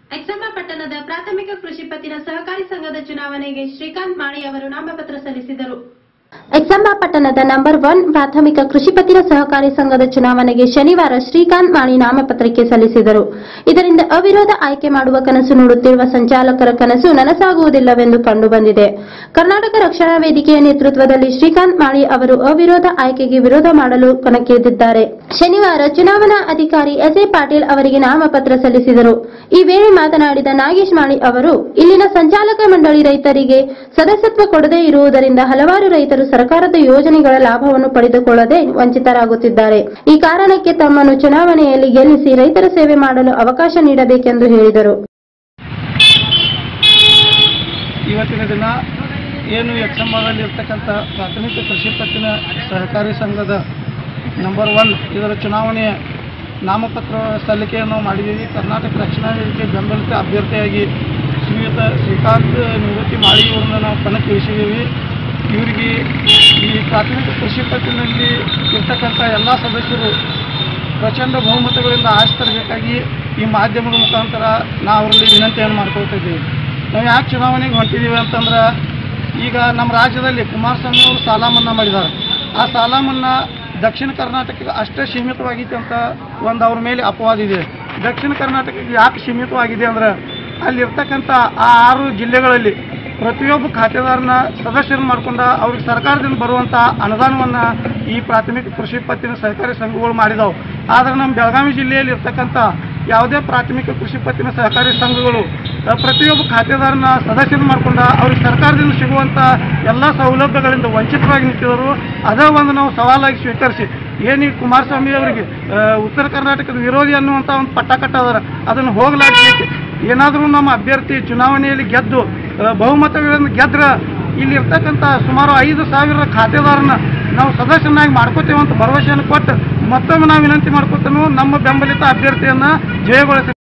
ಎಕ್ಸಮ್ಮ ಪಟ್ಟಣದ ಪ್ರಾಥಮಿಕ ಕೃಷಿ ಪತ್ತಿನ ಸಹಕಾರಿ ಸಂಘದ ಚುನಾವಣೆಗೆ ಶ್ರೀಕಾಂತ್ ಮಾಳಿ ಅವರು ನಾಮಪತ್ರ ಸಲ್ಲಿಸಿದರು ಎಕ್ಸಂಬ ಪಟ್ಟಣದ ನಂಬರ್ ಒನ್ ಪ್ರಾಥಮಿಕ ಕೃಷಿ ಪತ್ತಿನ ಸಹಕಾರಿ ಸಂಘದ ಚುನಾವಣೆಗೆ ಶನಿವಾರ ಶ್ರೀಕಾಂತ್ ಮಾಳಿ ನಾಮಪತ್ರಕ್ಕೆ ಸಲ್ಲಿಸಿದರು ಇದರಿಂದ ಅವಿರೋಧ ಆಯ್ಕೆ ಮಾಡುವ ಕನಸು ನೋಡುತ್ತಿರುವ ಸಂಚಾಲಕರ ಕನಸು ನನಸಾಗುವುದಿಲ್ಲವೆಂದು ಕಂಡುಬಂದಿದೆ ಕರ್ನಾಟಕ ರಕ್ಷಣಾ ವೇದಿಕೆಯ ನೇತೃತ್ವದಲ್ಲಿ ಶ್ರೀಕಾಂತ್ ಮಾಳಿ ಅವರು ಅವಿರೋಧ ಆಯ್ಕೆಗೆ ವಿರೋಧ ಮಾಡಲು ಕಣಕ್ಕಿಳಿದಿದ್ದಾರೆ ಶನಿವಾರ ಚುನಾವಣಾ ಅಧಿಕಾರಿ ಎಸ್ ಎ ಪಾಟೀಲ್ ಅವರಿಗೆ ನಾಮಪತ್ರ ಸಲ್ಲಿಸಿದರು ಈ ವೇಳೆ ಮಾತನಾಡಿದ ನಾಗೇಶ್ ಮಾಳಿ ಅವರು ಇಲ್ಲಿನ ಸಂಚಾಲಕ ಮಂಡಳಿ ರೈತರಿಗೆ ಸದಸ್ಯತ್ವ ಕೊಡದೇ ಇರುವುದರಿಂದ ಹಲವಾರು ರೈತರು ಸರ್ಕಾರದ ಯೋಜನೆಗಳ ಲಾಭವನ್ನು ಪಡೆದುಕೊಳ್ಳದೆ ವಂಚಿತರಾಗುತ್ತಿದ್ದಾರೆ ಈ ಕಾರಣಕ್ಕೆ ತಮ್ಮನ್ನು ಚುನಾವಣೆಯಲ್ಲಿ ಗೆಲ್ಲಿಸಿ ರೈತರ ಸೇವೆ ಮಾಡಲು ಅವಕಾಶ ನೀಡಬೇಕೆಂದು ಹೇಳಿದರು ಇವತ್ತಿನ ದಿನ ಏನು ಎಕ್ಸಂಬದಲ್ಲಿ ಇರ್ತಕ್ಕಂಥ ಪ್ರಾಥಮಿಕ ಕೃಷಿ ಪತ್ತಿನ ಸಹಕಾರಿ ಸಂಘದ ನಂಬರ್ ಒನ್ ಇದರ ಚುನಾವಣೆಯ ನಾಮಪತ್ರ ಸಲ್ಲಿಕೆಯನ್ನು ಮಾಡಿದ್ದೀವಿ ಕರ್ನಾಟಕ ರಕ್ಷಣಾ ವೇದಿಕೆ ಬೆಂಬಲಿತ ಅಭ್ಯರ್ಥಿಯಾಗಿ ಶ್ರೀಯುತ ಶ್ರೀಕಾಂತ್ ನಿವೃತ್ತಿ ಮಾಡಿ ಇವ್ರನ್ನ ನಾವು ಕಣಕ್ಕಿಳಿಸಿದ್ದೀವಿ ಇವರಿಗೆ ಈ ಪ್ರಾಥಮಿಕ ಕೃಷಿ ಪತ್ತಿನಲ್ಲಿ ಇರ್ತಕ್ಕಂಥ ಎಲ್ಲ ಸದಸ್ಯರು ಪ್ರಚಂಡ ಬಹುಮತಗಳಿಂದ ಆಶೆ ತರಬೇಕಾಗಿ ಈ ಮಾಧ್ಯಮದ ಮುಖಾಂತರ ನಾವು ಅವರಲ್ಲಿ ವಿನಂತಿಯನ್ನು ಮಾಡ್ಕೊಳ್ತಾ ಇದ್ದೀವಿ ನಾವು ಯಾಕೆ ಚುನಾವಣೆಗೆ ಹೊಂಟಿದ್ದೀವಿ ಅಂತಂದ್ರೆ ಈಗ ನಮ್ಮ ರಾಜ್ಯದಲ್ಲಿ ಕುಮಾರಸ್ವಾಮಿ ಅವರು ಸಾಲ ಮನ್ನಾ ಮಾಡಿದ್ದಾರೆ ಆ ಸಾಲ ಮನ್ನಾ ದಕ್ಷಿಣ ಕರ್ನಾಟಕಕ್ಕೆ ಅಷ್ಟೇ ಸೀಮಿತವಾಗಿದೆ ಅಂತ ಒಂದು ಅವ್ರ ಮೇಲೆ ಅಪವಾದ ಇದೆ ದಕ್ಷಿಣ ಕರ್ನಾಟಕಕ್ಕೆ ಯಾಕೆ ಸೀಮಿತವಾಗಿದೆ ಅಂದ್ರೆ ಅಲ್ಲಿರ್ತಕ್ಕಂಥ ಆ ಆರು ಜಿಲ್ಲೆಗಳಲ್ಲಿ ಪ್ರತಿಯೊಬ್ಬ ಖಾತೆದಾರನ ಸದಸ್ಯರನ್ನು ಮಾಡ್ಕೊಂಡ ಅವ್ರಿಗೆ ಸರ್ಕಾರದಿಂದ ಬರುವಂಥ ಅನುದಾನವನ್ನು ಈ ಪ್ರಾಥಮಿಕ ಕೃಷಿ ಪತ್ತಿನ ಸಹಕಾರಿ ಸಂಘಗಳು ಮಾಡಿದಾವೆ ಆದರೆ ನಮ್ಮ ಬೆಳಗಾವಿ ಜಿಲ್ಲೆಯಲ್ಲಿ ಇರ್ತಕ್ಕಂಥ ಯಾವುದೇ ಪ್ರಾಥಮಿಕ ಕೃಷಿ ಪತ್ತಿನ ಸಹಕಾರಿ ಸಂಘಗಳು ಅ, ಪ್ರತಿಯೊಬ್ಬ ಖಾತೆದಾರನ ಸದಸ್ಯರನ್ನು ಮಾಡ್ಕೊಂಡ ಅವ್ರಿಗೆ ಸರ್ಕಾರದಿಂದ ಸಿಗುವಂಥ ಎಲ್ಲ ಸೌಲಭ್ಯಗಳಿಂದ ವಂಚಿತರಾಗಿ ನಿಂತಿದ್ದರು ಅದೇ ಒಂದು ನಾವು ಸವಾಲಾಗಿ ಸ್ವೀಕರಿಸಿ ಏನು ಈ ಕುಮಾರಸ್ವಾಮಿ ಅವರಿಗೆ ಆ, ಉತ್ತರ ಕರ್ನಾಟಕದ ವಿರೋಧಿ ಅನ್ನುವಂಥ ಒಂದು ಪಟ್ಟ ಕಟ್ಟದಾರ ಅದನ್ನು ಹೋಗಲಾಡಿಸಲಿಕ್ಕೆ ಏನಾದರೂ ನಮ್ಮ ಅಭ್ಯರ್ಥಿ ಚುನಾವಣೆಯಲ್ಲಿ ಗೆದ್ದು ಆ, ಬಹುಮತಗಳಿಂದ ಗೆದ್ರೆ ಇಲ್ಲಿ ಇರ್ತಕ್ಕಂಥ ಸುಮಾರು ಐದು ಸಾವಿರ ಖಾತೆದಾರನ ನಾವು ಸದಸ್ಯನಾಗಿ ಮಾಡ್ಕೋತೇವೆ ಅಂತ ಭರವಸೆಯನ್ನು ಕೊಟ್ಟು ಮತ್ತೊಮ್ಮೆ ನಾವು ವಿನಂತಿ ಮಾಡ್ಕೊತೇವೆ ನಮ್ಮ ಬೆಂಬಲಿತ ಅಭ್ಯರ್ಥಿಯನ್ನು ಜಯಗೊಳಿಸಿ